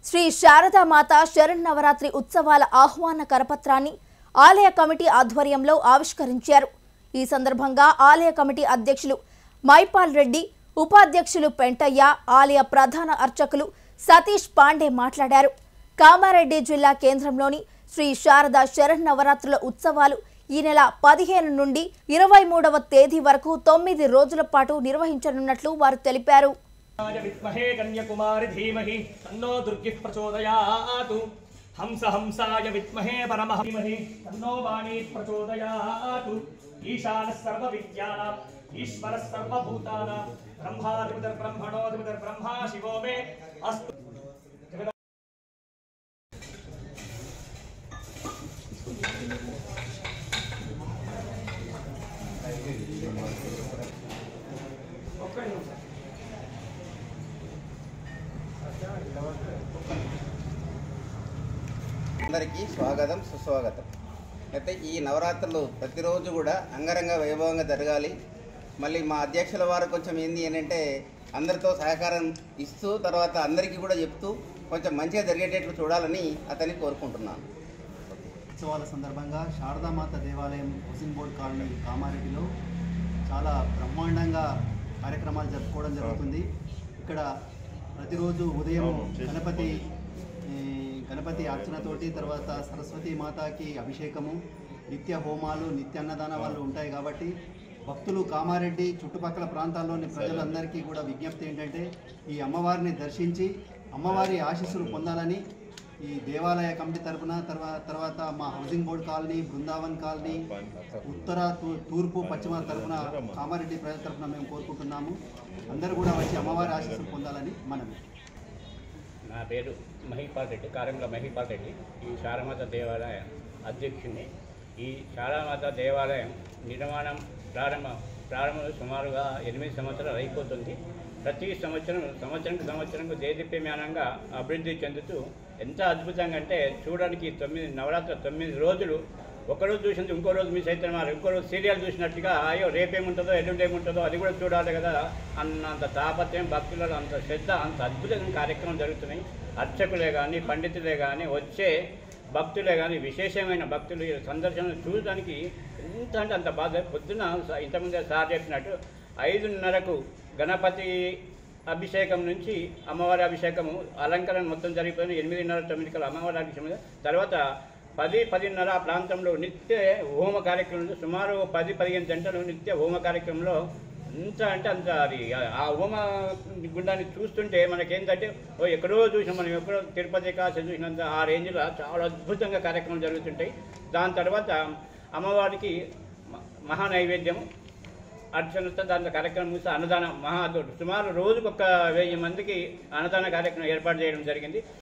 శ్రీ శారదామాత శరన్నవరాత్రి ఉత్సవాల ఆహ్వాన కరపత్రాన్ని ఆలయ కమిటీ ఆధ్వర్యంలో ఆవిష్కరించారు ఈ సందర్భంగా ఆలయ కమిటీ అధ్యక్షులు మైపాల్ రెడ్డి ఉపాధ్యక్షులు పెంటయ్య ఆలయ ప్రధాన అర్చకులు సతీష్ పాండే మాట్లాడారు కామారెడ్డి జిల్లా కేంద్రంలోని శ్రీ శారద శరన్నవరాత్రుల ఉత్సవాలు ఈ నెల పదిహేను నుండి ఇరవై మూడవ తేదీ వరకు తొమ్మిది రోజుల పాటు నిర్వహించనున్నట్లు వారు తెలిపారు य विद्महे कन्यकुमारि धीमहि तन्नो दुर्गिः प्रचोदयातु हंस हंसाय विद्महे परमः धीमहि तन्नो वाणी प्रचोदयातु ईशानः सर्वविद्यानाम् ईश्वरः सर्वभूतानां ब्रह्मादिमितर्ब्रह्मणोऽधिमितर्ब्रह्मा शिवो मे अस्तु అందరికీ స్వాగతం సుస్వాగతం అయితే ఈ నవరాత్రులు ప్రతిరోజు కూడా అంగరంగ వైభవంగా జరగాలి మళ్ళీ మా అధ్యక్షుల వారు కొంచెం ఏంది ఏంటంటే అందరితో సహకారం ఇస్తూ తర్వాత అందరికీ కూడా చెప్తూ కొంచెం మంచిగా జరిగేటట్లు చూడాలని అతన్ని కోరుకుంటున్నాను ఉత్సవాల సందర్భంగా శారదామాత దేవాలయం హౌసింగ్ బోర్డ్ కాలనీ కామారెడ్డిలో చాలా బ్రహ్మాండంగా కార్యక్రమాలు జరుపుకోవడం జరుగుతుంది ఇక్కడ ప్రతిరోజు ఉదయం గణపతి ఈ, గణపతి అర్చనతోటి తర్వాత సరస్వతి మాతాకి అభిషేకము నిత్య హోమాలు నిత్య అన్నదానాలు ఉంటాయి కాబట్టి భక్తులు కామారెడ్డి చుట్టుపక్కల ప్రాంతాల్లోని ప్రజలందరికీ కూడా విజ్ఞప్తి ఏంటంటే ఈ అమ్మవారిని దర్శించి అమ్మవారి ఆశీస్సులు పొందాలని ఈ దేవాలయ కమిటీ తరపున తర్వాత తర్వాత మా housing board colony Brindavan colony ఉత్తర తూ- తూర్పు పశ్చిమ తరపున కామారెడ్డి ప్రజల తరపున మేము కోరుకుంటున్నాము అందరూ కూడా వచ్చి అమ్మవారి ఆశీస్సులు పొందాలని మనం నా పేరు మహిపాల్ రెడ్డి కారంల మహిపాల్ రెడ్డి ఈ శారమాత దేవాలయ అధ్యక్షుడిని ఈ శారమాత దేవాలయం నిర్మాణం ప్రారంభ ప్రారంభంలో సుమారుగా ఎనిమిది సంవత్సరాలు అయిపోతుంది ప్రతి సంవత్సరం సంవత్సరం సంవత్సరం దేదీప్యమానంగా అభివృద్ధి చెందుతూ ఎంత అద్భుతంగా అంటే చూడడానికి తొమ్మిది నవరాత్రి తొమ్మిది రోజులు ఒకరోజు చూసింది ఇంకో రోజు మిస్ అయితే మరి ఇంకో రోజు సీరియల్ చూసినట్టుగా అయ్యో రేపేముంటుందో ఎల్లుండి ఏముంటుందో అది కూడా చూడాలి కదా అన్నంత తాపత్రయం భక్తులలో అంత శ్రద్ధ అంత అద్భుతమైన కార్యక్రమం జరుగుతున్నాయి అర్చకులే కానీ పండితులే కానీ వచ్చే భక్తులే కానీ విశేషమైన భక్తులు ఈ సందర్శన చూడడానికి ఎంత అంటే అంత బాధ పొద్దున స- ఇంతకుముందే సార్ చెప్పినట్టు ఐదున్నరకు గణపతి అభిషేకం నుంచి అమ్మవారి అభిషేకము అలంకరణ మొత్తం జరిగిపోయిన ఎనిమిదిన్నర తొమ్మిది కల అమ్మవారి అభిషేకం తర్వాత పది పదిన్నర ఆ ప్రాంతంలో నిత్య హోమ కార్యక్రమంలో సుమారు పది పదిహేను గంటలు నిత్య హోమ కార్యక్రమంలో అంత అంటే అంత అది ఆ హోమ గుండాన్ని చూస్తుంటే మనకేంటంటే ఓ ఎక్కడో చూసాం మనం ఎక్కడో తిరుపతి కాశీ చూసినంత ఆ రేంజ్లో చాలా అద్భుతంగా కార్యక్రమాలు జరుగుతుంటాయి దాని తర్వాత అమ్మవారికి మ- మహా నైవేద్యం అర్చనతో దాంట్లో కార్యక్రమం ముగిసి అన్నదానం మహా సుమారు రోజుకు ఒక వెయ్యి మందికి అన్నదాన కార్యక్రమం ఏర్పాటు చేయడం జరిగింది